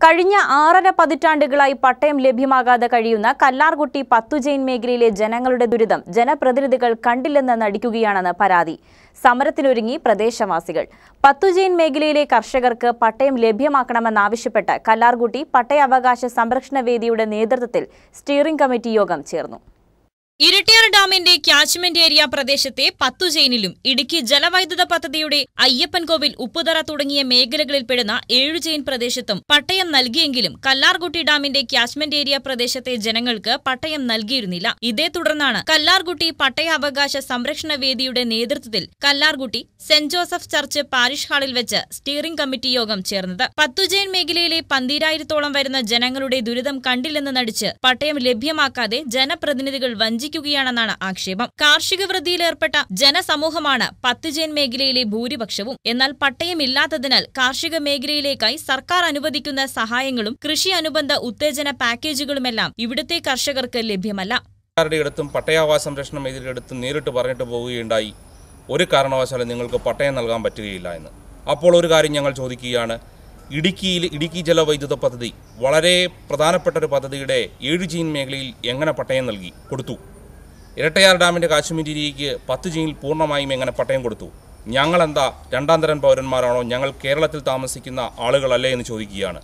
കഴിഞ്ഞ ആറര പതിറ്റാണ്ടുകളായി പട്ടയം ലഭ്യമാകാതെ കഴിയുന്ന കല്ലാർകുട്ടി പത്തുജെയിൻ മേഖലയിലെ ജനങ്ങളുടെ ദുരിതം ജനപ്രതിനിധികൾ കണ്ടില്ലെന്ന് നടിക്കുകയാണെന്ന് പരാതി സമരത്തിനൊരുങ്ങി പ്രദേശവാസികൾ പത്തുജെയിൻ മേഖലയിലെ കർഷകർക്ക് പട്ടയം ലഭ്യമാക്കണമെന്നാവശ്യപ്പെട്ട് കല്ലാർകുട്ടി പട്ടയാവകാശ സംരക്ഷണ വേദിയുടെ നേതൃത്വത്തിൽ സ്റ്റിയറിംഗ് കമ്മിറ്റി യോഗം ചേർന്നു ഇരട്ടിയാർ ഡാമിന്റെ ക്യാച്ച്മെന്റ് ഏരിയ പ്രദേശത്തെ പത്തു ചെയിനിലും ഇടുക്കി ജലവൈദ്യുത പദ്ധതിയുടെ അയ്യപ്പൻകോവിൽ ഉപ്പുതറ തുടങ്ങിയ മേഖലകളിൽ പെടുന്ന ഏഴു ചെയിൻ പ്രദേശത്തും പട്ടയം നൽകിയെങ്കിലും കല്ലാർകുട്ടി ഡാമിന്റെ ക്യാച്ച്മെന്റ് ഏരിയ പ്രദേശത്തെ ജനങ്ങൾക്ക് പട്ടയം നൽകിയിരുന്നില്ല ഇതേ തുടർന്നാണ് കല്ലാർകുട്ടി പട്ടയാവകാശ സംരക്ഷണ വേദിയുടെ നേതൃത്വത്തിൽ Kallarkutty Saint Joseph church parish ഹാളിൽ വെച്ച് സ്റ്റിയറിംഗ് കമ്മിറ്റി യോഗം ചേർന്നത് പത്തുജെയിൻ മേഖലയിലെ പന്തീരായിരത്തോളം വരുന്ന ജനങ്ങളുടെ ദുരിതം കണ്ടില്ലെന്ന് നടിച്ച് പട്ടയം ലഭ്യമാക്കാതെ ജനപ്രതിനിധികൾ വഞ്ചിക്കുകയാണെന്നാണ് ആക്ഷേപം കാർഷിക വൃത്തിയിലേർപ്പെട്ട ജനസമൂഹമാണ് പത്തുജെയിൻ മേഖലയിലെ ഭൂരിപക്ഷവും എന്നാൽ പട്ടയമില്ലാത്തതിനാൽ കാർഷിക മേഖലയിലേക്കായി സർക്കാർ അനുവദിക്കുന്ന സഹായങ്ങളും കൃഷി അനുബന്ധ ഉത്തേജന പാക്കേജുകളുമെല്ലാം ഇവിടുത്തെ കർഷകർക്ക് ലഭ്യമല്ല ആരുടെ അടുത്തും പട്ടയാവാസ സംരക്ഷണ മേഖലയുടെ അടുത്തും നേരിട്ട് പറഞ്ഞിട്ട് പോവുകയുണ്ടായി ഒരു കാരണവശാലും നിങ്ങൾക്ക് പട്ടയം നൽകാൻ പറ്റുകയില്ല എന്ന് അപ്പോൾ ഒരു കാര്യം ഞങ്ങൾ ചോദിക്കുകയാണ് ഇടുക്കിയിൽ ഇടുക്കി ജലവൈദ്യുത പദ്ധതി വളരെ പ്രധാനപ്പെട്ട ഒരു പദ്ധതിയുടെ ഏഴ് ജീൻ മേഖലയിൽ എങ്ങനെ പട്ടയം നൽകി കൊടുത്തു ഇരട്ടയാർ ഡാമിൻ്റെ കാശ്മീരിക്ക് പത്ത് ജീനിൽ പൂർണ്ണമായും എങ്ങനെ പട്ടയം കൊടുത്തു ഞങ്ങളെന്താ രണ്ടാം തരം പൗരന്മാരാണോ ഞങ്ങൾ കേരളത്തിൽ താമസിക്കുന്ന ആളുകളല്ലേ എന്ന് ചോദിക്കുകയാണ്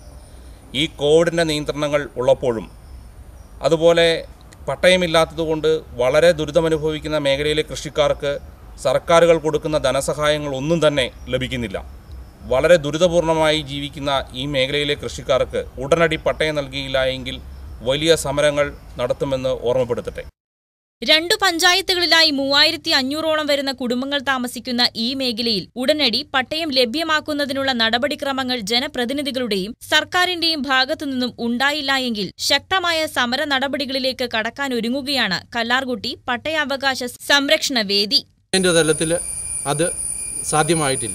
ഈ കോവിഡിൻ്റെ നിയന്ത്രണങ്ങൾ ഉള്ളപ്പോഴും അതുപോലെ പട്ടയമില്ലാത്തതുകൊണ്ട് വളരെ ദുരിതമനുഭവിക്കുന്ന മേഖലയിലെ കൃഷിക്കാർക്ക് സർക്കാരുകൾ കൊടുക്കുന്ന ധനസഹായങ്ങൾ ഒന്നും തന്നെ ലഭിക്കുന്നില്ല വളരെ ദുരിതപൂർണമായി ജീവിക്കുന്ന ഈ മേഖലയിലെ കൃഷിക്കാർക്ക് ഉടനടി പട്ടയം നൽകിയില്ല എങ്കിൽ വലിയ സമരങ്ങൾ നടത്തുമെന്ന് ഓർമ്മപ്പെടുത്തട്ടെ രണ്ടു പഞ്ചായത്തുകളിലായി മൂവായിരത്തി അഞ്ഞൂറോളം വരുന്ന കുടുംബങ്ങൾ താമസിക്കുന്ന ഈ മേഖലയിൽ ഉടനടി പട്ടയം ലഭ്യമാക്കുന്നതിനുള്ള നടപടിക്രമങ്ങൾ ജനപ്രതിനിധികളുടെയും സർക്കാരിന്റെയും ഭാഗത്തുനിന്നും ഉണ്ടായില്ല എങ്കിൽ ശക്തമായ സമര നടപടികളിലേക്ക് കടക്കാനൊരുങ്ങുകയാണ് കല്ലാർകുട്ടി പട്ടയാവകാശ സംരക്ഷണ വേദി അതിൻ്റെ തലത്തിൽ അത് സാധ്യമായിട്ടില്ല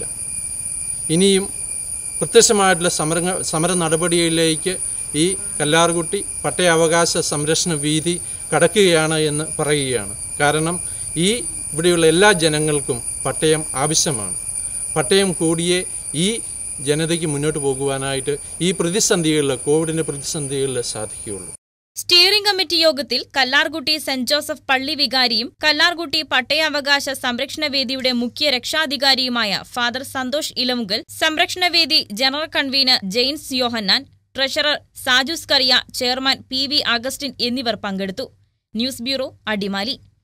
ഇനിയും പ്രത്യക്ഷമായിട്ടുള്ള സമര സമര നടപടിയിലേക്ക് ഈ കല്ലാർകുട്ടി പട്ടയാവകാശ സംരക്ഷണ വീതി കടക്കുകയാണ് എന്ന് പറയുകയാണ് കാരണം ഈ ഇവിടെയുള്ള എല്ലാ ജനങ്ങൾക്കും പട്ടയം ആവശ്യമാണ് പട്ടയം കൂടിയേ ഈ ജനതയ്ക്ക് മുന്നോട്ട് പോകുവാനായിട്ട് ഈ പ്രതിസന്ധികളിൽ കോവിഡിൻ്റെ പ്രതിസന്ധികളിൽ സാധിക്കുകയുള്ളൂ സ്റ്റിയറിംഗ് കമ്മിറ്റി യോഗത്തിൽ കല്ലാർകുട്ടി സെന്റ് ജോസഫ് പള്ളി വികാരിയും കല്ലാർകുട്ടി പട്ടയാവകാശ സംരക്ഷണ വേദിയുടെ മുഖ്യ രക്ഷാധികാരിയുമായ ഫാദർ സന്തോഷ് ഇലമുഗൽ സംരക്ഷണ വേദി general convener Jains Yohannan treasurer Sajus Kariya chairman P V Augustine എന്നിവർ പങ്കെടുത്തു ന്യൂസ് ബ്യൂറോ അടിമാലി